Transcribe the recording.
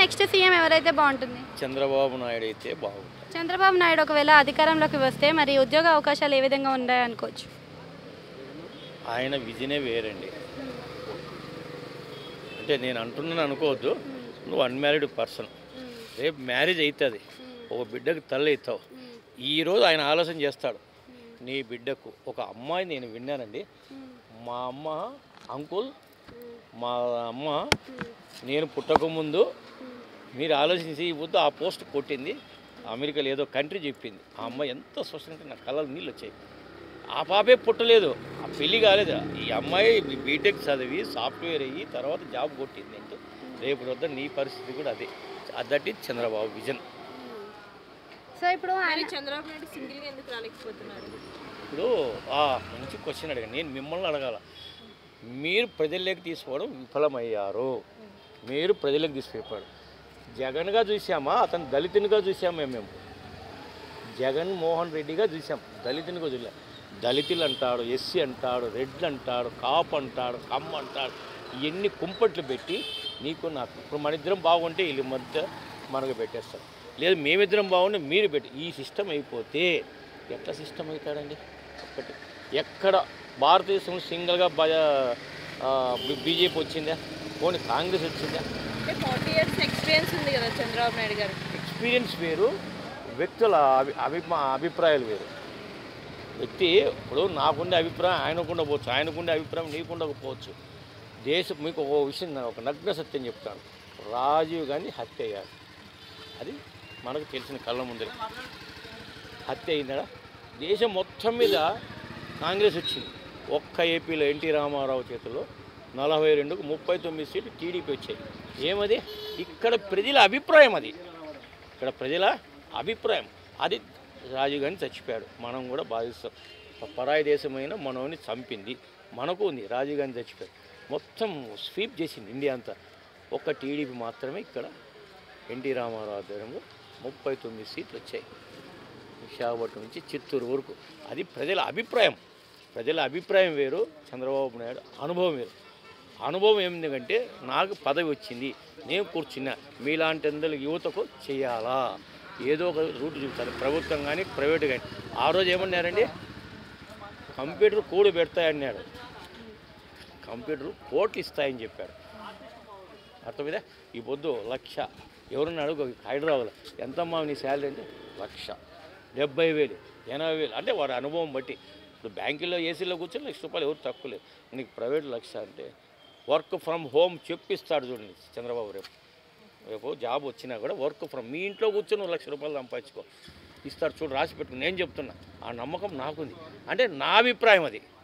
next CM ఎవరైతే బాగుంటుంది చంద్రబాబు నాయుడు అయితే బాగుంటుంది చంద్రబాబు నాయుడు ఒకవేళ అధికారంలోకి వస్తే మరి ఉద్యోగ అవకాశాలు ఏ విధంగా ఉన్నాయి అనుకోవచ్చు ఆయన విజనే వేరండి అంటే నేను అంటున్నాను అనుకోవద్దు నువ్వు అన్మ్యారీడ్ పర్సన్ రేపు మ్యారేజ్ అవుతుంది ఒక బిడ్డకు తల్లి అవుతావు ఈరోజు ఆయన ఆలోచన చేస్తాడు నీ బిడ్డకు ఒక అమ్మాయి నేను విన్నానండి మా అమ్మ అంకుల్ మా అమ్మ నేను పుట్టకముందు మీరు ఆలోచించి ఈ వద్దు ఆ పోస్ట్ కొట్టింది అమెరికాలో ఏదో కంట్రీ చెప్పింది ఆ అమ్మాయి ఎంత స్వచ్ఛంగా నా కళ్ళలో నీళ్ళు వచ్చాయి ఆ పాపే పుట్టలేదు ఆ పెళ్లి కాలేదు ఈ అమ్మాయి బీటెక్ చదివి సాఫ్ట్వేర్ అయ్యి తర్వాత జాబ్ కొట్టింది అంటే రేపు వద్ద నీ పరిస్థితి కూడా అదే that is Chandrababu vision so ఇప్పుడు మరి చంద్రబాబు నాయుడు సింగిల్గా ఎందుకు రాలేకపోతున్నారు ఇప్పుడు ఆ మంచి క్వశ్చన్ అడిగాను నేను మిమ్మల్ని అడగాల మీరు ప్రజల్లోకి తీసుకోవడం విఫలమయ్యారు మీరు ప్రజలకు తీసుకుపోయాడు జగన్గా చూసామా అతను దళితునిగా చూసామా మేము జగన్ మోహన్ రెడ్డిగా చూసాం దళితునిగా చూసాం దళితులు అంటాడు ఎస్సీ అంటాడు రెడ్లు అంటాడు కాపు అంటాడు కమ్మ అంటాడు ఇవన్నీ కుంపట్లు పెట్టి నీకు నాకు ఇప్పుడు మన ఇద్దరం బాగుంటే వీళ్ళ మధ్య మనకు పెట్టేస్తారు లేదు మేమిద్దరం బాగుంటే మీరు పెట్టి ఈ సిస్టమ్ అయిపోతే ఎట్లా సిస్టమ్ అవుతాడండి ఒక్కటి ఎక్కడ భారతదేశంలో సింగిల్గా బీజేపీ వచ్చిందా పోనీ కాంగ్రెస్ వచ్చిందా అంటే ఫార్టీ ఇయర్స్ ఎక్స్పీరియన్స్ ఉంది కదా చంద్రబాబు నాయుడు గారు ఎక్స్పీరియన్స్ వేరు వ్యక్తుల అభి అభిమా అభిప్రాయాలు వేరు వ్యక్తి ఇప్పుడు నాకుండే అభిప్రాయం ఆయనకుండా పోవచ్చు ఆయనకుండే అభిప్రాయం నీకుండకపోవచ్చు దేశం మీకు ఒక విషయం నేను ఒక నగ్న సత్యం చెప్తాను రాజీవ్ గాంధీ హత్య అయ్యారు అది మనకు తెలిసిన కళ్ళ ముందర హత్య అయిందా దేశం మొత్తం మీద కాంగ్రెస్ వచ్చింది ఒక్క ఏపీలో ఎన్టీ రామారావు చేతిలో నలభై రెండుకు ముప్పై తొమ్మిది సీట్లు టీడీపీ వచ్చాయి ఏమది ఇక్కడ ప్రజల అభిప్రాయం అది ఇక్కడ ప్రజల అభిప్రాయం అది రాజీవ్ గాంధీ చచ్చిపోయాడు మనం కూడా బాధిస్తాం పరాయి దేశమైన మనోని చంపింది మనకు ఉంది రాజీవ్ గాంధీ చచ్చిపోయాడు మొత్తం స్వీప్ చేసింది ఇండియా అంతా ఒక్క టీడీపీ మాత్రమే ఇక్కడ ఎన్టీ రామారావు ఆధ్వర్యంలో ముప్పై తొమ్మిది సీట్లు వచ్చాయి విశాఖపట్నం నుంచి చిత్తూరు వరకు అది ప్రజల అభిప్రాయం ప్రజల అభిప్రాయం వేరు చంద్రబాబు నాయుడు అనుభవం వేరు అనుభవం ఏమిటంటే నాకు పదవి వచ్చింది నేను కూర్చున్నా మీలాంటి అందరు యువతకు చేయాలా ఏదో ఒక రూట్ చూపుతారు ప్రభుత్వం కానీ ప్రైవేట్ కానీ ఆ రోజు ఏమన్నారండి కంప్యూటర్ కూడు పెడతాయన్నాడు కంప్యూటర్ కోట్లు ఇస్తాయని చెప్పాడు అర్థమైందా ఈ పొద్దు లక్ష ఎవరన్నా అడుగు హైదరాబాద్లో ఎంతమ్మా నీ శాలరీ అంటే లక్ష డెబ్బై వేలు ఎనభై వేలు అంటే వారి అనుభవం బట్టి ఇప్పుడు బ్యాంకుల్లో ఏసీలో కూర్చొని లక్ష రూపాయలు ఎవరు తక్కువ లేదు నీకు ప్రైవేట్ లక్ష అంటే వర్క్ ఫ్రమ్ హోమ్ చెప్పిస్తాడు చూడండి చంద్రబాబు రేపు రేపు జాబ్ వచ్చినా కూడా వర్క్ ఫ్రమ్ మీ ఇంట్లో కూర్చొని నువ్వు లక్ష రూపాయలు సంపాదించుకో ఇస్తాడు చూడు రాసి పెట్టు నేను చెప్తున్నా ఆ నమ్మకం నాకుంది అంటే నా అభిప్రాయం అది